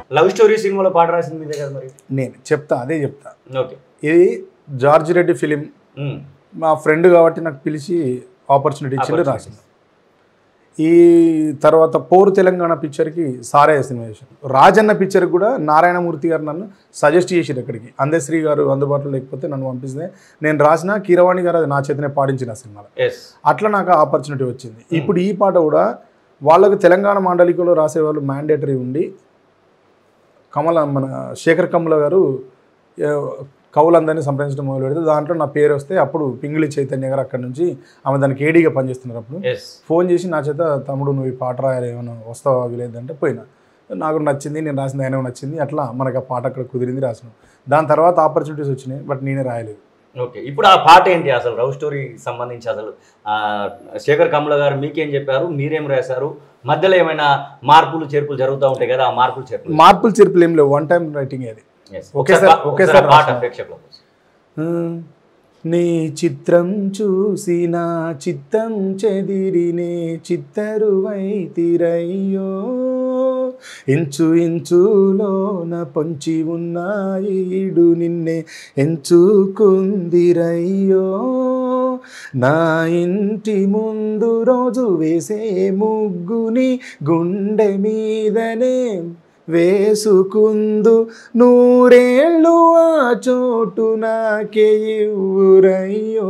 Love story సినిమాలో పాట రాసింది మీదే కదా మరి నేను చెప్తా అదే చెప్తా ఓకే ఇది జార్జ్ రెడ్డి ఫిలిం ఉమ్. మా ఫ్రెండ్ కాబట్టి నాకు పిలిచి ఆపర్చునిటీ ఇచ్చిండు Opportunity. రాసిన ఈ తర్వాత పోరు తెలంగాణ పిక్చర్కి సారే సినిమా చేశాను రాజన్న పిక్చర్కి కూడా నారాయణమూర్తి గారు నన్ను సజెస్ట్ చేసిరు ఇక్కడికి అందశ్రీ గారు అందుబాటులో లేకపోతే నన్ను పంపిస్తే నేను రాసిన కీరవాణి గారు అది నా చేతనే పాడించిన ఆ సినిమాలో ఎస్ అట్లా నాకు ఆపర్చునిటీ వచ్చింది ఇప్పుడు ఈ పాట కూడా వాళ్ళకు తెలంగాణ మాండలికలో రాసేవాళ్ళు మ్యాండేటరీ ఉండి కమల మన శేఖర్ కమల గారు ఏ, కవులందరినీ సంప్రదించడం మొదలు పెడితే దాంట్లో నా పేరు వస్తే అప్పుడు పింగిలి చైతన్య గారు అక్కడ నుంచి ఆమె దానికి ఏడీగా పనిచేస్తున్నారు అప్పుడు ఎస్ ఫోన్ చేసి నా చేత తమ్ముడు నువ్వు ఈ పాట రాయాలి ఏమైనా వస్తావా విలేదంటే పోయినా నాకు నచ్చింది నేను రాసింది ఆయన నచ్చింది అట్లా మనకు ఆ పాట అక్కడ కుదిరింది రాసినాం దాని తర్వాత ఆపర్చునిటీస్ వచ్చినాయి బట్ నేనే రాయలేదు ఓకే ఇప్పుడు ఆ పాట ఏంటి అసలు లవ్ స్టోరీ సంబంధించి అసలు ఆ, శేఖర్ కమల గారు మీకేం చెప్పారు మీరేం రాశారు మధ్యలో ఏమైనా మార్పులు చేర్పులు జరుగుతూ ఉంటాయి కదా ఆ మార్పులు చేర్పులు మార్పులు చేర్పులు ఏం లేవు వన్ టైం రైటింగ్ అది Yes. ఒకేసారి- ఒకసారి- ఒకేసారి ఒకసారి పాట రాశాను. ప్రేక్షకుల కోసం. నీ చిత్రం చూసి నా చిత్తం చెదిరినే చిత్తరువైతిరయ్యో ఇంచు ఇంచులోన పొంచి ఉన్న ఈడు నిన్నే ఎంచుకుందిరయ్యో నా ఇంటి ముందు రోజు వేసే ముగ్గుని గుండె మీదనే వేసుకుందు నూరేళ్ళు ఆ చోటు నాకే ఇవ్వురయ్యో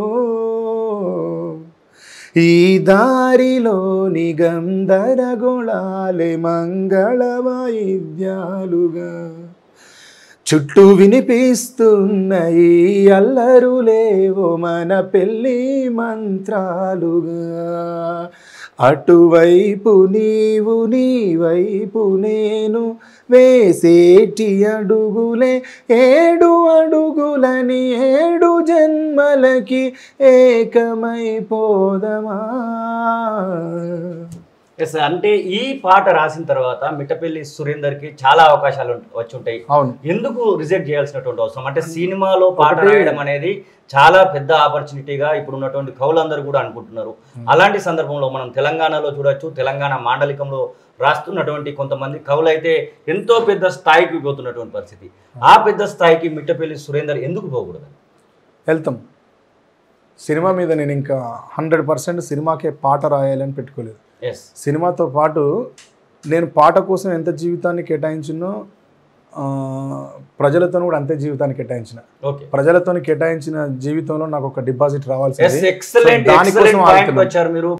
ఈ దారిలోని గంధరగొళాలే మంగళ వాయిద్యాలుగా చుట్టూ వినిపిస్తున్న ఈ అల్లరులేవో మన పెళ్ళి మంత్రాలుగా అటువైపు నీవు నీ వైపు నేను వేసేటి అడుగులే ఏడు అడుగులని ఏడు జన్మలకి ఏకమైపోదమా ఎస్ అంటే ఈ పాట రాసిన తర్వాత మిట్టపల్లి సురేందర్కి చాలా అవకాశాలు ఉంట- వచ్చి ఉంటాయి అవును ఎందుకు రిజెక్ట్ చేయాల్సినటువంటి అవసరం అంటే సినిమాలో పాట ఒకటి- రాయడం అనేది చాలా పెద్ద ఆపర్చునిటీగా ఇప్పుడు ఉన్నటువంటి కవులందరూ కూడా అనుకుంటున్నారు అలాంటి సందర్భంలో మనం తెలంగాణలో చూడొచ్చు తెలంగాణ మాండలికంలో రాస్తున్నటువంటి కొంతమంది కవులు అయితే ఎంతో పెద్ద స్థాయికి పోతున్నటువంటి పరిస్థితి ఆ పెద్ద స్థాయికి మిట్టపల్లి సురేందర్ ఎందుకు పోకూడదు వెళ్తాం సినిమా మీద నేను ఇంకా హండ్రెడ్ పర్సెంట్ సినిమాకే పాట రాయాలని పెట్టుకోలేదు ఎస్ సినిమాతో పాటు నేను పాట కోసం ఎంత జీవితాన్ని కేటాయించినో ఆ, ప్రజలతో కూడా అంతే జీవితాన్ని కేటాయించిన ఓకే ప్రజలతో కేటాయించిన జీవితంలో నాకు ఒక డిపాజిట్ ఎస్ రావాల్సింది ఎక్సలెంట్ దానికోసం ఎక్సలెంట్ పాయింట్ ఆగుతున్నాం. వచ్చారు మీరు